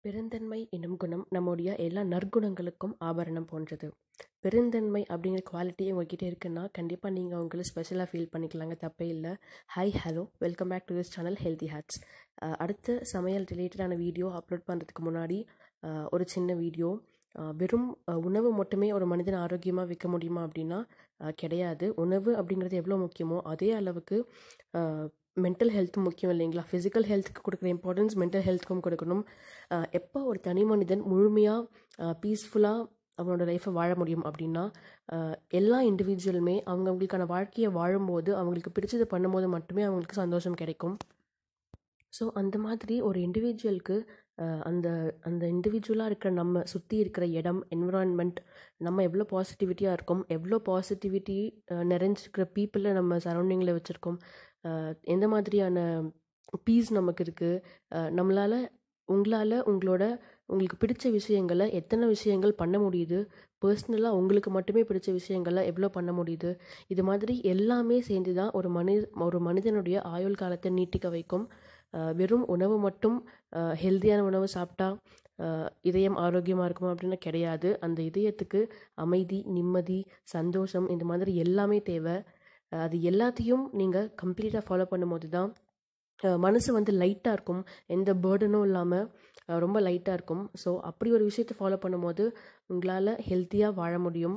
பெருந்தன்மை என்னும் குணம் நம்முடைய எல்லா நற்குணங்களுக்கும் ஆபரணம் போன்றது பெருந்தன்மை அப்படிங்கிற குவாலிட்டி உங்ககிட்ட இருக்குன்னா கண்டிப்பாக நீங்கள் உங்களை ஸ்பெஷலாக ஃபீல் பண்ணிக்கலாங்க தப்பே இல்லை hi hello welcome back to this channel healthy hearts அடுத்த சமையல் ரிலேட்டடான வீடியோ அப்லோட் பண்ணுறதுக்கு முன்னாடி அஹ், ஒரு சின்ன வீடியோ அஹ், வெறும் அஹ், உணவு மட்டுமே ஒரு மனிதன் ஆரோக்கியமாக வைக்க முடியுமா அப்படின்னா அஹ், கிடையாது உணவு அப்படிங்கிறது எவ்வளோ முக்கியமோ அதே அளவுக்கு மென்டல் ஹெல்த்தும் முக்கியம் இல்லைங்களா ஃபிசிக்கல் ஹெல்த்துக்கு கொடுக்குற இம்பார்ட்டன்ஸ் மென்டல் ஹெல்த்துக்கும் கொடுக்கணும் அஹ், எப்போ ஒரு தனி மனிதன் முழுமையாக பீஸ்ஃபுல்லாக அவனோட லைஃப்பை வாழ முடியும் அப்படின்னா அஹ், எல்லா இண்டிவிஜுவலுமே அவங்கவுங்களுக்கான வாழ்க்கையை வாழும்போது அவங்களுக்கு பிடிச்சதை பண்ணும்போது மட்டுமே அவங்களுக்கு சந்தோஷம் கிடைக்கும் ஸோ அந்த மாதிரி ஒரு இண்டிவிஜுவலுக்கு அந்த அந்த இண்டிவிஜுவலாக இருக்கிற நம்ம சுற்றி இருக்கிற இடம் என்விரான்மெண்ட் நம்ம எவ்வளோ பாசிட்டிவிட்டியாக இருக்கோம் எவ்வளோ பாசிட்டிவிட்டி நிறைஞ்சிருக்கிற பீப்புளை நம்ம சரௌண்டிங்கில் வச்சுருக்கோம் எந்த மாதிரியான பீஸ் நமக்கு இருக்குது நம்மளால் உங்களால் உங்களோட உங்களுக்கு பிடிச்ச விஷயங்களை எத்தனை விஷயங்கள் பண்ண முடியுது பர்சனலாக உங்களுக்கு மட்டுமே பிடிச்ச விஷயங்களை எவ்வளோ பண்ண முடியுது இது மாதிரி எல்லாமே சேர்ந்து தான் ஒரு மனி ஒரு மனிதனுடைய ஆயுள் காலத்தை நீட்டிக்க வைக்கும் அஹ் வெறும் உணவு மட்டும் ஹெல்த்தியான உணவு சாப்பிட்டா அஹ் இதயம் ஆரோக்கியமாக இருக்குமா அப்படின்னா கிடையாது அந்த இதயத்துக்கு அமைதி நிம்மதி சந்தோஷம் இந்த மாதிரி எல்லாமே தேவை அஹ் அது எல்லாத்தையும் நீங்கள் கம்ப்ளீட்டாக ஃபாலோ பண்ணும்போது தான் அஹ் மனசு வந்து லைட்டாக இருக்கும் எந்த பேர்டனும் இல்லாமல் ரொம்ப லைட்டாக இருக்கும் ஸோ அப்படி ஒரு விஷயத்தை ஃபாலோ பண்ணும்போது உங்களால் ஹெல்த்தியாக வாழ முடியும்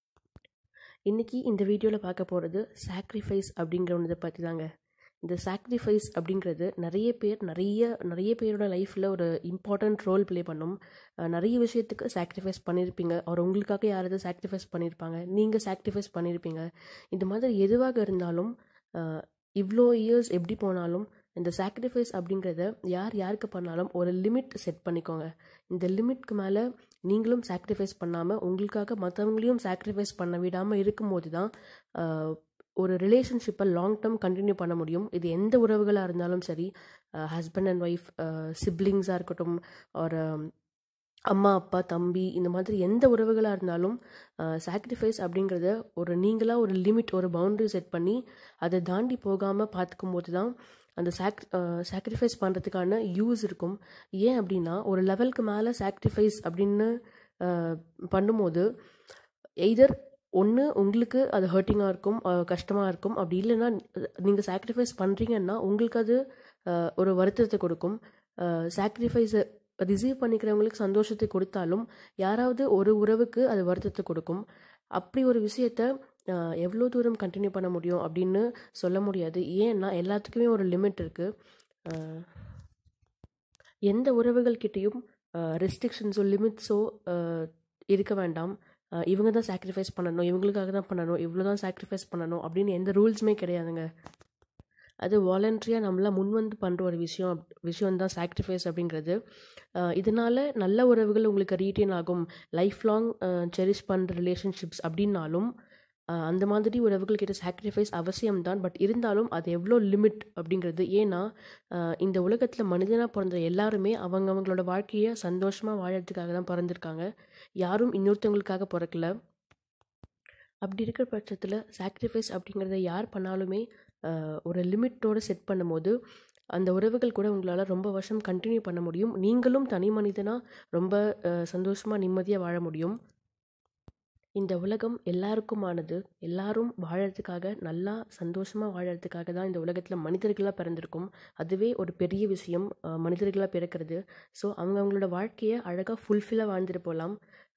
இன்றைக்கி இந்த வீடியோவில் பார்க்க போகிறது சாக்ரிஃபைஸ் அப்படிங்கிற ஒன்றதை பற்றி தாங்க இந்த சாக்ரிஃபைஸ் அப்படிங்கிறது நிறைய பேர் நிறைய நிறைய பேரோட லைஃப்பில் ஒரு இம்பார்ட்டண்ட் ரோல் ப்ளே பண்ணும் அஹ் நிறைய விஷயத்துக்கு சாக்ரிஃபைஸ் பண்ணியிருப்பீங்க அவர் உங்களுக்காக யாராவது சாக்ரிஃபைஸ் பண்ணியிருப்பாங்க நீங்கள் சாக்ரிஃபைஸ் பண்ணியிருப்பீங்க இந்த மாதிரி எதுவாக இருந்தாலும் அஹ் இவ்வளோ இயர்ஸ் எப்படி போனாலும் இந்த சாக்ரிஃபைஸ் அப்படிங்கிறத யார் யாருக்கு பண்ணாலும் ஒரு லிமிட் செட் பண்ணிக்கோங்க இந்த லிமிட்க்கு மேலே நீங்களும் சாக்ரிஃபைஸ் பண்ணாமல் உங்களுக்காக மற்றவங்களையும் சாக்ரிஃபைஸ் பண்ண விடாமல் இருக்கும்போது தான் ஆஹ், ஒரு ரிலேஷன்ஷிப்பை லாங் டேர்ம் கண்டினியூ பண்ண முடியும் இது எந்த உறவுகளாக இருந்தாலும் சரி ஹஸ்பண்ட் அண்ட் ஒய்ஃப் சிப்ளிங்ஸாக இருக்கட்டும் ஒரு அம்மா அப்பா தம்பி இந்த மாதிரி எந்த உறவுகளாக இருந்தாலும் சாக்ரிஃபைஸ் அப்படிங்கிறத ஒரு நீங்களாக ஒரு லிமிட் ஒரு பவுண்டரி செட் பண்ணி அதை தாண்டி போகாமல் பார்த்துக்கும் போது தான் அந்த சாக் சாக்ரிஃபைஸ் பண்ணுறதுக்கான யூஸ் இருக்கும் ஏன் அப்படின்னா ஒரு லெவலுக்கு மேலே சாக்ரிஃபைஸ் அப்படின்னு அஹ், பண்ணும்போது எய்தர் ஒன்று உங்களுக்கு அது ஹர்ட்டிங்காக இருக்கும் கஷ்டமாக இருக்கும் அப்படி இல்லைன்னா நீங்கள் சாக்ரிஃபைஸ் பண்ணுறீங்கன்னா உங்களுக்கு அது அஹ், ஒரு வருத்தத்தை கொடுக்கும் சாக்ரிஃபைஸை ரிசீவ் பண்ணிக்கிறவங்களுக்கு சந்தோஷத்தை கொடுத்தாலும் யாராவது ஒரு உறவுக்கு அது வருத்தத்தை கொடுக்கும் அப்படி ஒரு விஷயத்த அஹ், எவ்வளோ தூரம் கண்டினியூ பண்ண முடியும் அப்படின்னு சொல்ல முடியாது ஏன்னா எல்லாத்துக்குமே ஒரு லிமிட் இருக்குது எந்த உறவுகள்கிட்டயும் ரெஸ்ட்ரிக்ஷன்ஸோ லிமிட்ஸோ இருக்க வேண்டாம் அஹ், இவங்க தான் சாக்ரிஃபைஸ் பண்ணணும் இவங்களுக்காக தான் பண்ணணும் இவ்வளோ தான் சாக்ரிஃபைஸ் பண்ணணும் அப்படின்னு எந்த ரூல்ஸுமே கிடையாதுங்க அது வாலண்ட்ரியாக நம்மளா முன் வந்து பண்ணுற ஒரு விஷயம் அப்- விஷயம் தான் சாக்ரிஃபைஸ் அப்படிங்கிறது அஹ், இதனால நல்ல உறவுகள் உங்களுக்கு ரீட்டைன் ஆகும் லைஃப் லாங் செரிஷ் பண்ணுற ரிலேஷன்ஷிப்ஸ் அப்படின்னாலும் அஹ், அந்த மாதிரி உறவுகள் கிட்ட சாக்ரிஃபைஸ் அவசியம்தான் பட் இருந்தாலும் அது எவ்வளோ லிமிட் அப்படிங்கிறது ஏன்னா அஹ், இந்த உலகத்தில் மனிதனாக பிறந்த எல்லாருமே அவங்க அவங்களோட வாழ்க்கையை சந்தோஷமாக வாழறதுக்காக தான் பிறந்திருக்காங்க யாரும் இன்னொருத்தவங்களுக்காக பிறக்கல அப்படி இருக்கிற பட்சத்தில் சாக்ரிஃபைஸ் அப்படிங்கிறத யார் பண்ணாலுமே அஹ், ஒரு லிமிட்டோடு செட் பண்ணும்போது அந்த உறவுகள் கூட உங்களால் ரொம்ப வருஷம் கண்டினியூ பண்ண முடியும் நீங்களும் தனி மனிதனாக ரொம்ப சந்தோஷமாக நிம்மதியாக வாழ முடியும் இந்த உலகம் எல்லாருக்குமானது எல்லாரும் வாழறதுக்காக நல்லா சந்தோஷமாக வாழறதுக்காக தான் இந்த உலகத்தில் மனிதர்களாக பிறந்திருக்கும் அதுவே ஒரு பெரிய விஷயம் மனிதர்களாக பிறக்கிறது ஸோ அவங்க அவங்களோட வாழ்க்கையை அழகாக ஃபுல்ஃபில்லாக வாழ்ந்துட்டு போகலாம்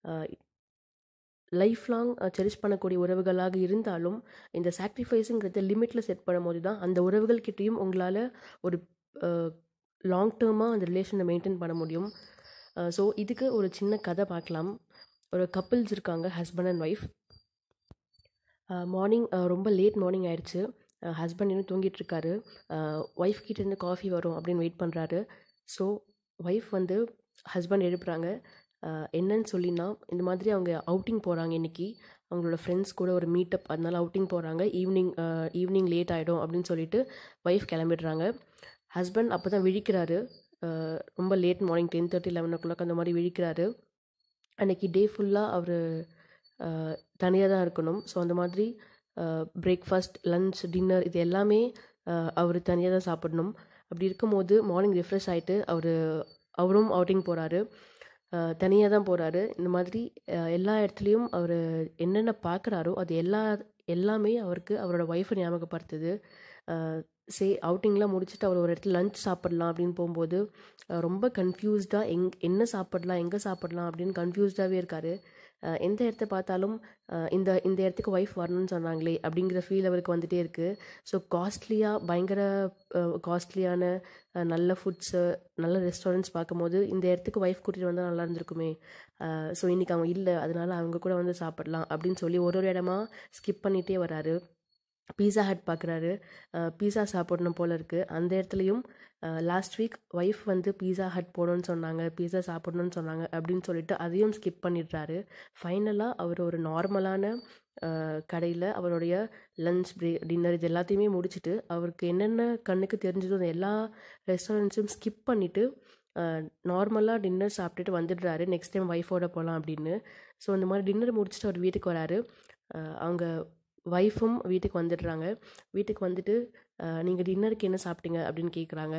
லைஃப் லாங் செரிஷ் பண்ணக்கூடிய உறவுகளாக இருந்தாலும் இந்த சாக்ரிஃபைஸுங்கிறத லிமிட்டில் செட் பண்ணும்போது தான் அந்த உறவுகள்கிட்டையும் உங்களால் ஒரு லாங் டேர்மாக அந்த ரிலேஷனை மெயின்டைன் பண்ண முடியும் ஸோ இதுக்கு ஒரு சின்ன கதை பார்க்கலாம் ஒரு கப்பிள்ஸ் இருக்காங்க ஹஸ்பண்ட் அண்ட் ஒய்ஃப் மார்னிங் ரொம்ப லேட் மார்னிங் ஆயிடுச்சு ஹஸ்பண்ட் இன்னும் தூங்கிட்டு இருக்காரு ஒய்ஃப் கிட்டேருந்து காஃபி வரும் அப்படின்னு வெயிட் பண்ணுறாரு ஸோ ஒய்ஃப் வந்து ஹஸ்பண்ட் எழுப்புறாங்க அஹ், என்னன்னு சொல்லினா இந்த மாதிரி அவங்க அவுட்டிங் போகிறாங்க இன்னைக்கு அவங்களோட ஃப்ரெண்ட்ஸ் கூட ஒரு மீட்டப் அதனால அவுட்டிங் போகிறாங்க ஈவினிங் ஈவினிங் லேட் ஆகிடும் அப்படின்னு சொல்லிட்டு ஒய்ஃப் கிளம்பிடுறாங்க ஹஸ்பண்ட் அப்போ தான் விழிக்கிறாரு அஹ், ரொம்ப late morning ten thirty eleven o'clock அந்த மாதிரி விழிக்கிறாரு அன்னைக்கு டே ஃபுல்லாக அவர் தனியாக தான் இருக்கணும் ஸோ அந்த மாதிரி பிரேக்ஃபாஸ்ட் லன்ச் டின்னர் இது எல்லாமே அவர் தனியாக தான் சாப்பிடணும் அப்படி இருக்கும்போது மார்னிங் ரிஃப்ரெஷ் ஆகிட்டு அவர் அவரும் அவுட்டிங் போகிறாரு தனியாக தான் போகிறாரு இந்த மாதிரி அஹ், எல்லா இடத்துலையும் அவர் என்னென்ன பார்க்குறாரோ அது எல்லா எல்லாமே அவருக்கு அவரோட ஒய்ஃபை ஞாபகப்படுத்துது சே அவுட்டிங்லாம் முடிச்சுட்டு அவர் ஒரு இடத்துல லஞ்ச் சாப்பிடலாம் அப்படின்னு போகும்போது அஹ், ரொம்ப கன்ஃபியூஸ்டாக எங் என்ன சாப்பிடலாம் எங்கே சாப்பிடலாம் அப்படின்னு கன்ஃபியூஸ்டாகவே இருக்கார் எந்த இடத்த பார்த்தாலும் அஹ், இந்த இந்த இடத்துக்கு ஒய்ஃப் வரணும்னு சொன்னாங்களே அப்படிங்கிற ஃபீல் அவருக்கு வந்துட்டே இருக்குது ஸோ காஸ்ட்லியாக பயங்கர காஸ்ட்லியான நல்ல ஃபுட்ஸு நல்ல ரெஸ்டாரண்ட்ஸ் பார்க்கும்போது இந்த இடத்துக்கு ஒய்ஃப் கூட்டிகிட்டு வந்தால் நல்லா இருந்திருக்குமே ஸோ இன்றைக்கி அவங்க இல்லை அதனால அவங்க கூட வந்து சாப்பிடலாம் அப்படின்னு சொல்லி ஒரு ஒரு இடமா ஸ்கிப் பண்ணிகிட்டே வராரு பீஸா ஹட் பார்க்குறாரு பீஸா சாப்பிடணும் போல இருக்குது அந்த இடத்துலையும் லாஸ்ட் வீக் ஒய்ஃப் வந்து பீஸா ஹட் போடணும்னு சொன்னாங்க பீஸா சாப்பிடணும்னு சொன்னாங்க அப்படின்னு சொல்லிட்டு அதையும் ஸ்கிப் பண்ணிடுறாரு ஃபைனலாக அவர் ஒரு நார்மலான கடையில் அவருடைய லஞ்ச் பிரே டின்னர் இது எல்லாத்தையுமே முடிச்சுட்டு அவருக்கு என்னென்ன கண்ணுக்கு தெரிஞ்சதோ அந்த எல்லா ரெஸ்டாரண்ட்ஸும் ஸ்கிப் பண்ணிவிட்டு நார்மலாக டின்னர் சாப்பிட்டுட்டு வந்துடுறாரு நெக்ஸ்ட் டைம் ஒய்ஃபோட போகலாம் அப்படின்னு ஸோ இந்த மாதிரி டின்னர் முடிச்சுட்டு அவர் வீட்டுக்கு வராரு அஹ் அவங்க ஒய்ஃபும் வீட்டுக்கு வந்துடுறாங்க வீட்டுக்கு வந்துட்டு நீங்கள் டின்னருக்கு என்ன சாப்பிட்டீங்க அப்படின்னு கேட்குறாங்க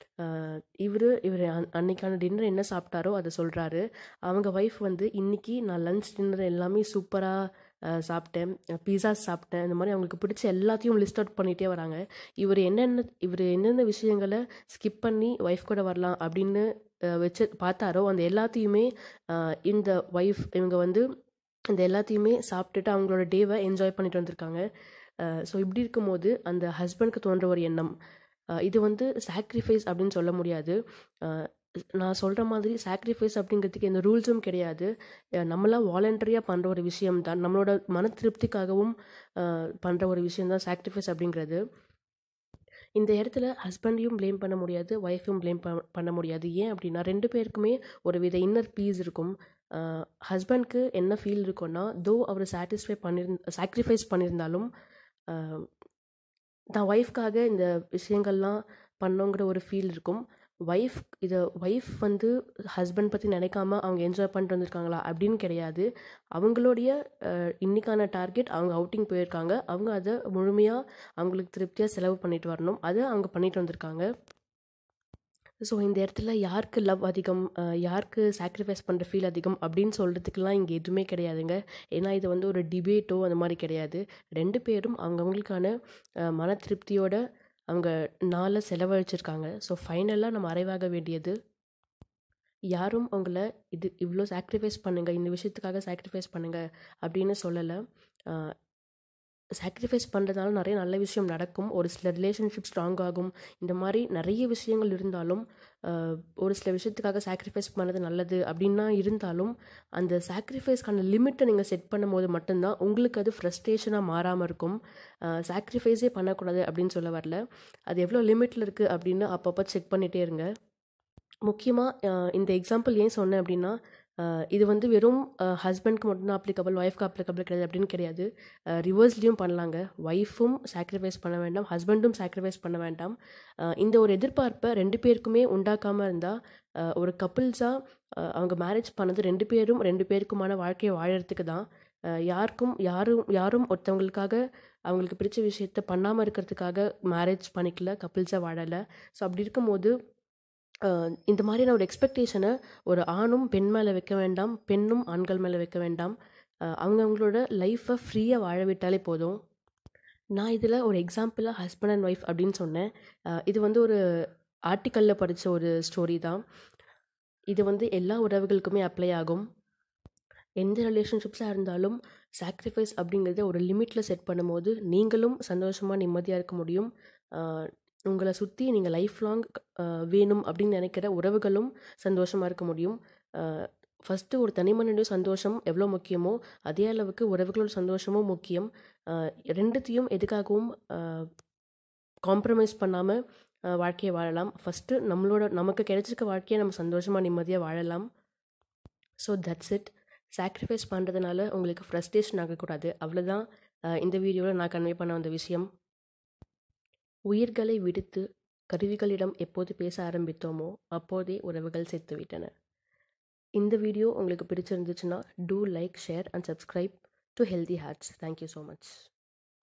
இவர் இவர் அன்னைக்கான டின்னர் என்ன சாப்பிட்டாரோ அதை சொல்கிறாரு அவங்க ஒய்ஃப் வந்து இன்னைக்கு நான் லஞ்ச் டின்னர் எல்லாமே சூப்பராக சாப்பிட்டேன் பீஸா சாப்பிட்டேன் இந்த மாதிரி அவங்களுக்கு பிடிச்ச எல்லாத்தையும் லிஸ்ட் அவுட் பண்ணிகிட்டே வராங்க இவர் என்னென்ன இவர் எந்தெந்த விஷயங்களை ஸ்கிப் பண்ணி ஒய்ஃப் கூட வரலாம் அப்படின்னு அஹ், வச்சு பார்த்தாரோ அந்த எல்லாத்தையுமே அஹ், இந்த ஒய்ஃப் இவங்க வந்து இந்த எல்லாத்தையுமே சாப்பிட்டுட்டு அவங்களோட டேவை என்ஜாய் பண்ணிட்டு வந்திருக்காங்க ஸோ இப்படி இருக்கும்போது அந்த ஹஸ்பண்ட்க்கு தோன்ற ஒரு எண்ணம் அஹ் இது வந்து சாக்ரிஃபைஸ் அப்படின்னு சொல்ல முடியாது அஹ் நான் சொல்கிற மாதிரி சாக்ரிஃபைஸ் அப்படிங்கிறதுக்கு எந்த ரூல்ஸும் கிடையாது அஹ் நம்மளாம் வாலண்டரியாக பண்ணுற ஒரு விஷயம் தான் நம்மளோட மன திருப்திக்காகவும் பண்ணுற ஒரு விஷயம் தான் சாக்ரிஃபைஸ் அப்படிங்கிறது இந்த இடத்துல ஹஸ்பண்டையும் ப்ளேம் பண்ண முடியாது ஒய்ஃபையும் ப்ளேம் பண்ண முடியாது ஏன் அப்படின்னா ரெண்டு பேருக்குமே ஒரு வித இன்னர் பீஸ் இருக்கும் ஹஸ்பண்ட்க்கு என்ன ஃபீல் இருக்கும்னா தோ அவர் சாட்டிஸ்ஃபை பண்ணியிருந்த சாக்ரிஃபைஸ் பண்ணியிருந்தாலும் ஆஹ், தான் ஒய்ஃப்காக இந்த விஷயங்கள்லாம் பண்ணோங்கிற ஒரு ஃபீல் இருக்கும் ஒய்ஃப் இதை ஒய்ஃப் வந்து ஹஸ்பண்ட் பற்றி நினைக்காம அவங்க என்ஜாய் பண்ணிட்டு வந்திருக்காங்களா அப்படின்னு கிடையாது அவங்களுடைய அஹ், இன்னைக்கான டார்கெட் அவங்க அவுட்டிங் போயிருக்காங்க அவங்க அதை முழுமையாக அவங்களுக்கு திருப்தியாக செலவு பண்ணிட்டு வரணும் அதை அவங்க பண்ணிட்டு வந்திருக்காங்க ஸோ இந்த இடத்துல யாருக்கு லவ் அதிகம் அஹ், யாருக்கு சாக்ரிஃபைஸ் பண்ணுற ஃபீல் அதிகம் அப்படின்னு சொல்கிறதுக்கெலாம் இங்கே எதுவுமே கிடையாதுங்க ஏன்னா இது வந்து ஒரு டிபேட்டோ அந்த மாதிரி கிடையாது ரெண்டு பேரும் அவங்கவுங்களுக்கான அஹ், மன திருப்தியோட அவங்க நாளை செலவழிச்சிருக்காங்க ஸோ ஃபைனலாக நம்ம அறைவாக வேண்டியது யாரும் உங்களை இது இவ்வளோ சாக்ரிஃபைஸ் பண்ணுங்க இந்த விஷயத்துக்காக சாக்ரிஃபைஸ் பண்ணுங்க அப்படின்னு சொல்லலை சாக்ரிஃபைஸ் பண்ணுறதுனால நிறைய நல்ல விஷயம் நடக்கும் ஒரு சில ரிலேஷன்ஷிப் ஸ்ட்ராங் ஆகும் இந்த மாதிரி நிறைய விஷயங்கள் இருந்தாலும் ஆஹ், ஒரு சில விஷயத்துக்காக சாக்ரிஃபைஸ் பண்ணது நல்லது அப்படின்னா இருந்தாலும் அந்த சாக்ரிஃபைஸ்க்கான லிமிட்டை நீங்கள் செட் பண்ணும்போது மட்டும்தான் உங்களுக்கு அது ஃப்ரஸ்ட்ரேஷனாக மாறாமல் இருக்கும் சாக்ரிஃபைஸே பண்ணக்கூடாது அப்படின்னு சொல்ல வரல அது எவ்வளோ லிமிட்டில் இருக்குது அப்படின்னு அப்பப்போ செக் பண்ணிகிட்டே இருங்க முக்கியமாக இந்த எக்ஸாம்பிள் ஏன் சொன்னேன் அப்படின்னா அஹ், இது வந்து வெறும் ஹஸ்பண்ட்க்கு மட்டும்தான் அப்ளிகபிள் ஒய்ஃப்க்கு அப்ளிகபிள் கிடையாது அப்படின்னு கிடையாது ரிவர்ஸ்லேயும் பண்ணலாங்க ஒய்ஃபும் சாக்ரிஃபைஸ் பண்ண வேண்டாம் ஹஸ்பண்டும் சாக்ரிஃபைஸ் பண்ண வேண்டாம் அஹ், இந்த ஒரு எதிர்பார்ப்பை ரெண்டு பேருக்குமே உண்டாக்காமல் இருந்தால் ஒரு கப்புள்ஸாக அவங்க மேரேஜ் பண்ணது ரெண்டு பேரும் ரெண்டு பேருக்குமான வாழ்க்கையை வாழறதுக்கு தான் அஹ், யாருக்கும் யாரும் யாரும் ஒருத்தவங்களுக்காக அவங்களுக்கு பிடிச்ச விஷயத்த பண்ணாமல் இருக்கிறதுக்காக மேரேஜ் பண்ணிக்கல கப்புள்ஸாக வாழலை ஸோ அப்படி இருக்கும்போது அஹ், இந்த மாதிரியான ஒரு எக்ஸ்பெக்டேஷனை ஒரு ஆணும் பெண் மேலே வைக்க வேண்டாம் பெண்ணும் ஆண்கள் மேலே வைக்க வேண்டாம் அஹ், அவங்க அவங்களோட லைஃப்பை ஃப்ரீயாக வாழ விட்டாலே போதும் நான் இதில் ஒரு எக்ஸாம்பிளாக ஹஸ்பண்ட் அண்ட் ஒய்ஃப் அப்படின்னு சொன்னேன் அஹ், இது வந்து ஒரு ஆர்டிக்கலில் படித்த ஒரு ஸ்டோரி தான் இது வந்து எல்லா உறவுகளுக்குமே அப்ளை ஆகும் எந்த ரிலேஷன்ஷிப்ஸாக இருந்தாலும் சாக்ரிஃபைஸ் அப்படிங்கிறத ஒரு லிமிட்டில் செட் பண்ணும்போது நீங்களும் சந்தோஷமாக நிம்மதியாக இருக்க முடியும் ஆஹ் உங்களை சுற்றி நீங்கள் லைஃப் லாங் வேணும் அப்படின்னு நினைக்கிற உறவுகளும் சந்தோஷமாக இருக்க முடியும் ஃபஸ்ட்டு ஒரு தனி மனித சந்தோஷம் எவ்வளோ முக்கியமோ அதே அளவுக்கு உறவுகளோட சந்தோஷமும் முக்கியம் ஆஹ் ரெண்டுத்தையும் எதுக்காகவும் காம்ப்ரமைஸ் பண்ணாமல் வாழ்க்கையை வாழலாம் ஃபஸ்ட்டு நம்மளோட நமக்கு கிடைச்சிருக்க வாழ்க்கையை நம்ம சந்தோஷமாக நிம்மதியாக வாழலாம் ஸோ தட்ஸ் இட் சாக்ரிஃபைஸ் பண்ணுறதுனால உங்களுக்கு ஃப்ரஸ்ட்ரேஷன் ஆகக்கூடாது அவ்வளோதான் அஹ், இந்த வீடியோவில் நான் கன்வே பண்ண வந்த விஷயம் உயிர்களை விடுத்து கருவிகளிடம் எப்போது பேச ஆரம்பித்தோமோ அப்போதே உறவுகள் செத்துவிட்டன இந்த வீடியோ உங்களுக்கு பிடிச்சிருந்துச்சுன்னா do like share and subscribe to healthy hearts thank you so much